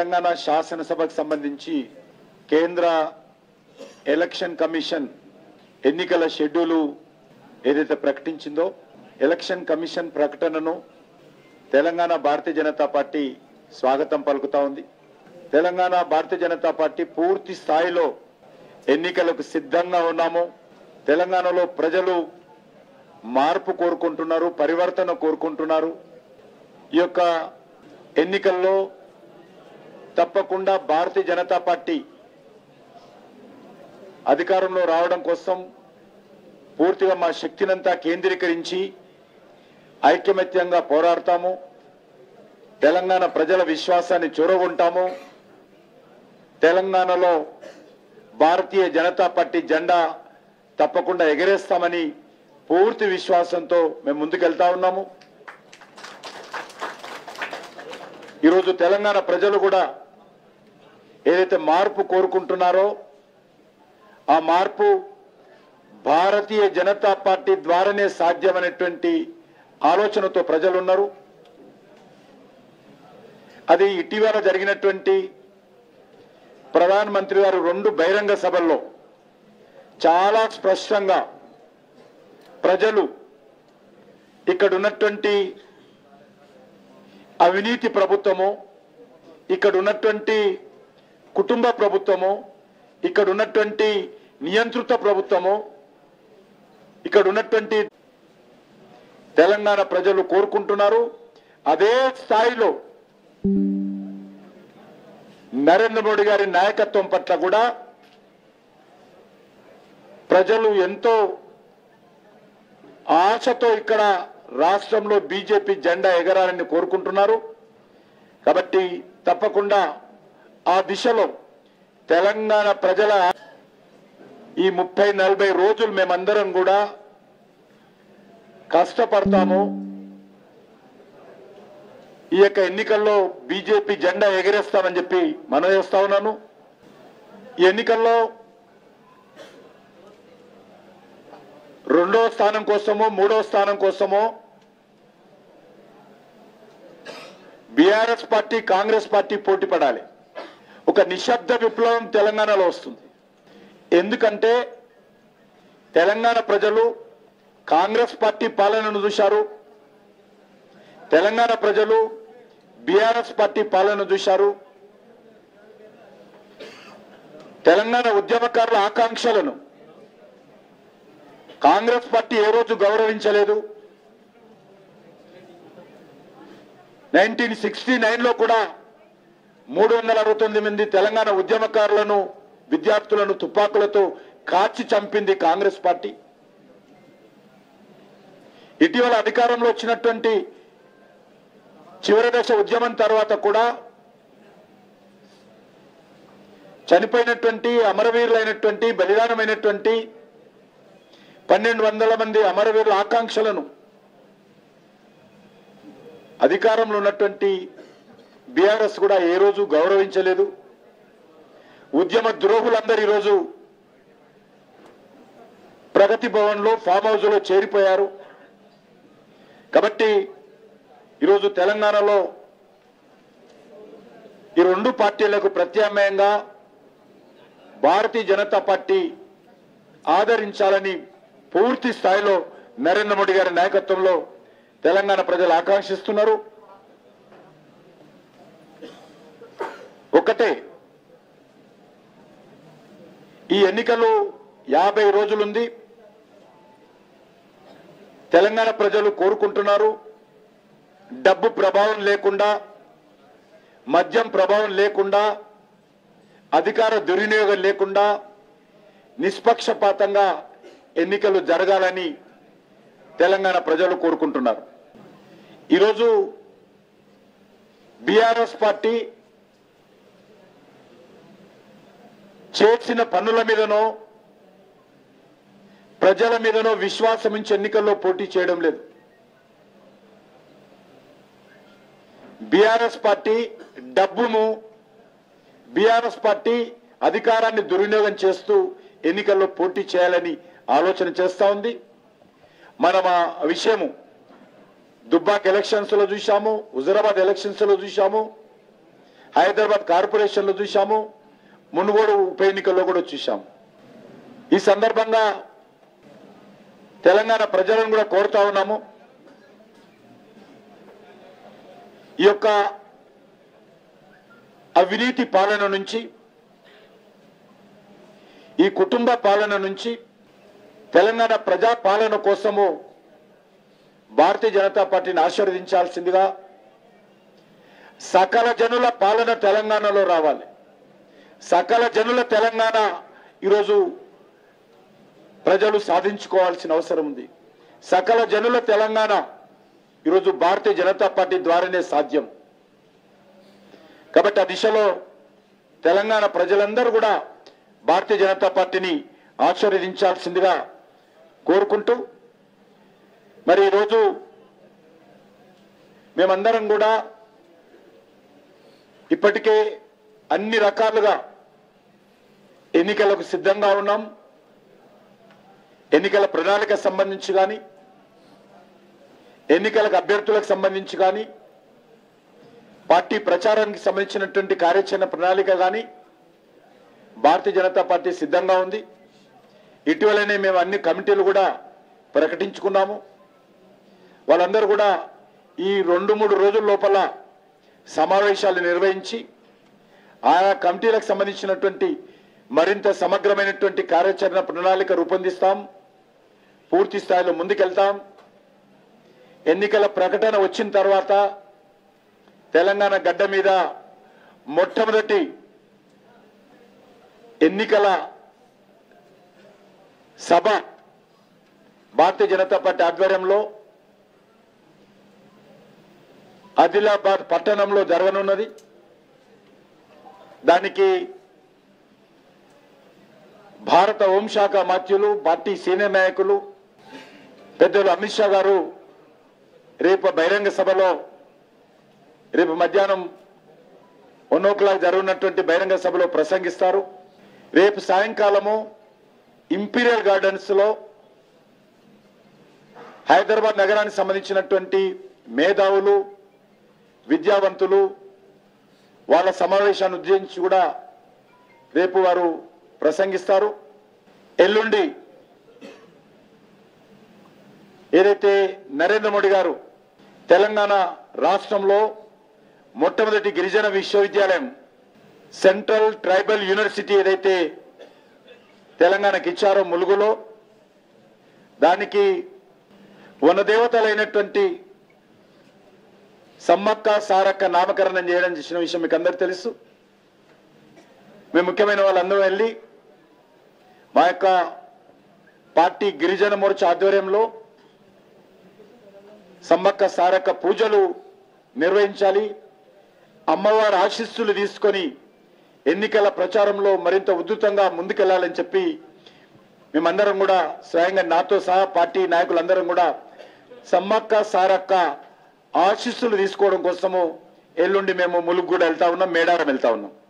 తెలంగాణ శాసనసభకు సంబంధించి కేంద్ర ఎలక్షన్ కమిషన్ ఎన్నికల షెడ్యూలు ఏదైతే ప్రకటించిందో ఎలక్షన్ కమిషన్ ప్రకటనను తెలంగాణ భారతీయ జనతా పార్టీ స్వాగతం పలుకుతా ఉంది తెలంగాణ భారతీయ జనతా పార్టీ పూర్తి స్థాయిలో ఎన్నికలకు సిద్ధంగా ఉన్నాము తెలంగాణలో ప్రజలు మార్పు కోరుకుంటున్నారు పరివర్తన కోరుకుంటున్నారు ఈ యొక్క ఎన్నికల్లో తప్పకుండా భారతీయ జనతా పార్టీ అధికారంలో రావడం కోసం పూర్తిగా మా శక్తినంతా కేంద్రీకరించి ఐకమత్యంగా పోరాడతాము తెలంగాణ ప్రజల విశ్వాసాన్ని చూరగొంటాము తెలంగాణలో భారతీయ జనతా పార్టీ జెండా తప్పకుండా ఎగరేస్తామని పూర్తి విశ్వాసంతో మేము ముందుకెళ్తా ఉన్నాము ఈరోజు తెలంగాణ ప్రజలు కూడా ఏదైతే మార్పు కోరుకుంటున్నారో ఆ మార్పు భారతీయ జనతా పార్టీ ద్వారానే సాధ్యమైనటువంటి ఆలోచనతో ప్రజలు ఉన్నారు అది ఇటీవల జరిగినటువంటి ప్రధానమంత్రి గారు రెండు బహిరంగ సభల్లో చాలా స్పష్టంగా ప్రజలు ఇక్కడ ఉన్నటువంటి అవినీతి ప్రభుత్వము ఇక్కడ ఉన్నటువంటి కుటుంబ ప్రభుత్వము ఇక్కడ ఉన్నటువంటి నియంత్రిత ప్రభుత్వము ఇక్కడ ఉన్నటువంటి తెలంగాణ ప్రజలు కోరుకుంటున్నారు అదే స్థాయిలో నరేంద్ర మోడీ గారి నాయకత్వం పట్ల కూడా ప్రజలు ఎంతో ఆశతో ఇక్కడ రాష్ట్రంలో బీజేపీ జెండా ఎగరాలని కోరుకుంటున్నారు కాబట్టి తప్పకుండా ఆ దిశలో తెలంగాణ ప్రజల ఈ ముప్పై నలభై రోజులు మేమందరం కూడా కష్టపడతాము ఈ యొక్క ఎన్నికల్లో బీజేపీ జెండా ఎగరేస్తామని చెప్పి మనం చేస్తా ఉన్నాను ఈ ఎన్నికల్లో రెండో స్థానం కోసమో మూడో స్థానం కోసమో బీఆర్ఎస్ పార్టీ కాంగ్రెస్ పార్టీ పోటీ పడాలి ఒక నిశ్శబ్ద విప్లవం తెలంగాణలో వస్తుంది ఎందుకంటే తెలంగాణ ప్రజలు కాంగ్రెస్ పార్టీ పాలనను చూశారు తెలంగాణ ప్రజలు బీఆర్ఎస్ పార్టీ పాలన చూశారు తెలంగాణ ఉద్యమకారుల ఆకాంక్షలను కాంగ్రెస్ పార్టీ ఏ రోజు గౌరవించలేదు నైన్టీన్ సిక్స్టీ నైన్లో కూడా మూడు వందల అరవై తొమ్మిది మంది తెలంగాణ ఉద్యమకారులను విద్యార్థులను తుపాకులతో కాల్చి చంపింది కాంగ్రెస్ పార్టీ ఇటీవల అధికారంలో వచ్చినటువంటి చివరి దశ ఉద్యమం తర్వాత కూడా చనిపోయినటువంటి అమరవీరులైనటువంటి బలిదానమైనటువంటి పన్నెండు వందల మంది అమరవీరుల ఆకాంక్షలను అధికారంలో ఉన్నటువంటి బీఆర్ఎస్ కూడా ఏ రోజు గౌరవించలేదు ఉద్యమ ద్రోహులందరూ ఈరోజు ప్రగతి భవన్లో ఫామ్ హౌస్ లో చేరిపోయారు కాబట్టి ఈరోజు తెలంగాణలో ఈ రెండు పార్టీలకు ప్రత్యామ్నాయంగా భారతీయ జనతా పార్టీ ఆదరించాలని పూర్తి స్థాయిలో నరేంద్ర మోడీ గారి నాయకత్వంలో తెలంగాణ ప్రజలు ఆకాంక్షిస్తున్నారు ఒకటే ఈ ఎన్నికలు యాభై రోజులుంది తెలంగాణ ప్రజలు కోరుకుంటున్నారు డబ్బు ప్రభావం లేకుండా మద్యం ప్రభావం లేకుండా అధికార దుర్వినియోగం లేకుండా నిష్పక్షపాతంగా ఎన్నికలు జరగాలని తెలంగాణ ప్రజలు కోరుకుంటున్నారు ఈరోజు బీఆర్ఎస్ పార్టీ చేసిన పన్నుల మీదనో ప్రజల మీదనో విశ్వాసం ఉంచి ఎన్నికల్లో పోటీ చేయడం లేదు బీఆర్ఎస్ పార్టీ డబ్బును బీఆర్ఎస్ పార్టీ అధికారాన్ని దుర్వినియోగం చేస్తూ ఎన్నికల్లో పోటీ చేయాలని ఆలోచన చేస్తా ఉంది మనం ఆ విషయము దుబ్బాక్ ఎలక్షన్స్ లో చూశాము హుజరాబాద్ ఎలక్షన్స్ లో చూశాము హైదరాబాద్ కార్పొరేషన్లో చూశాము మునుగోడు ఉప ఎన్నికల్లో కూడా చూశాము ఈ సందర్భంగా తెలంగాణ ప్రజలను కూడా కోరుతా ఉన్నాము ఈ యొక్క అవినీతి పాలన నుంచి ఈ కుటుంబ పాలన నుంచి తెలంగాణ ప్రజా పాలన కోసము భారతీయ జనతా పార్టీని ఆశీర్వదించాల్సిందిగా సకల జనుల పాలన తెలంగాణలో రావాలి సకల జనుల తెలంగాణ ఈరోజు ప్రజలు సాధించుకోవాల్సిన అవసరం ఉంది సకల జనుల తెలంగాణ ఈరోజు భారతీయ జనతా పార్టీ ద్వారానే సాధ్యం కాబట్టి ఆ దిశలో తెలంగాణ ప్రజలందరూ కూడా భారతీయ జనతా పార్టీని ఆశీర్వదించాల్సిందిగా కోరుకుంటూ మరి ఈరోజు మేమందరం కూడా ఇప్పటికే అన్ని రకాలుగా ఎన్నికలకు సిద్ధంగా ఉన్నాం ఎన్నికల ప్రణాళిక సంబంధించి కానీ ఎన్నికలకు అభ్యర్థులకు సంబంధించి కానీ పార్టీ ప్రచారానికి సంబంధించినటువంటి కార్యాచరణ ప్రణాళిక కానీ భారతీయ జనతా పార్టీ సిద్ధంగా ఉంది ఇటీవలనే మేము అన్ని కమిటీలు కూడా ప్రకటించుకున్నాము వాళ్ళందరూ కూడా ఈ రెండు మూడు రోజుల లోపల సమావేశాలు నిర్వహించి ఆయా కమిటీలకు సంబంధించినటువంటి మరింత సమగ్రమైనటువంటి కార్యాచరణ ప్రణాళిక రూపొందిస్తాం పూర్తి స్థాయిలో ముందుకెళ్తాం ఎన్నికల ప్రకటన వచ్చిన తర్వాత తెలంగాణ గడ్డ మీద మొట్టమొదటి ఎన్నికల సభ భారతీయ జనతా పార్టీ ఆధ్వర్యంలో ఆదిలాబాద్ పట్టణంలో జరగనున్నది దానికి భారత హోంశాఖ మాత్యులు పార్టీ సీనియర్ నాయకులు పెద్దలు అమిత్ షా గారు రేపు బహిరంగ సభలో రేపు మధ్యాహ్నం వన్ ఓ క్లాక్ జరుగుతున్నటువంటి బహిరంగ సభలో ప్రసంగిస్తారు రేపు సాయంకాలము ఇంపీరియల్ గార్డెన్స్ లో హైదరాబాద్ నగరానికి సంబంధించినటువంటి మేధావులు విద్యావంతులు వాళ్ళ సమావేశాన్ని ఉద్దేశించి కూడా రేపు వారు ప్రసంగిస్తారు ఎల్లుండి ఏదైతే నరేంద్ర మోడీ గారు తెలంగాణ రాష్ట్రంలో మొట్టమొదటి గిరిజన విశ్వవిద్యాలయం సెంట్రల్ ట్రైబల్ యూనివర్సిటీ ఏదైతే తెలంగాణకి ఇచ్చారో ములుగులో దానికి వనదేవతలైనటువంటి సమ్మక్క సారక్క నామకరణం చేయడం చేసిన విషయం మీకు అందరు తెలుసు మేము ముఖ్యమైన వాళ్ళందరూ వెళ్ళి మా యొక్క పార్టీ గిరిజన మోర్చా ఆధ్వర్యంలో సమ్మక్క సారక్క పూజలు నిర్వహించాలి అమ్మవారి ఆశీస్సులు తీసుకొని ఎన్నికల ప్రచారంలో మరింత ఉధృతంగా ముందుకెళ్లాలని చెప్పి మేమందరం కూడా స్వయంగా నాతో సహా పార్టీ నాయకులందరం కూడా సమ్మక్క సారక్క ఆశీస్సులు తీసుకోవడం కోసము ఎల్లుండి మేము ములుగు కూడా వెళ్తా ఉన్నాం మేడారం వెళ్తా ఉన్నాం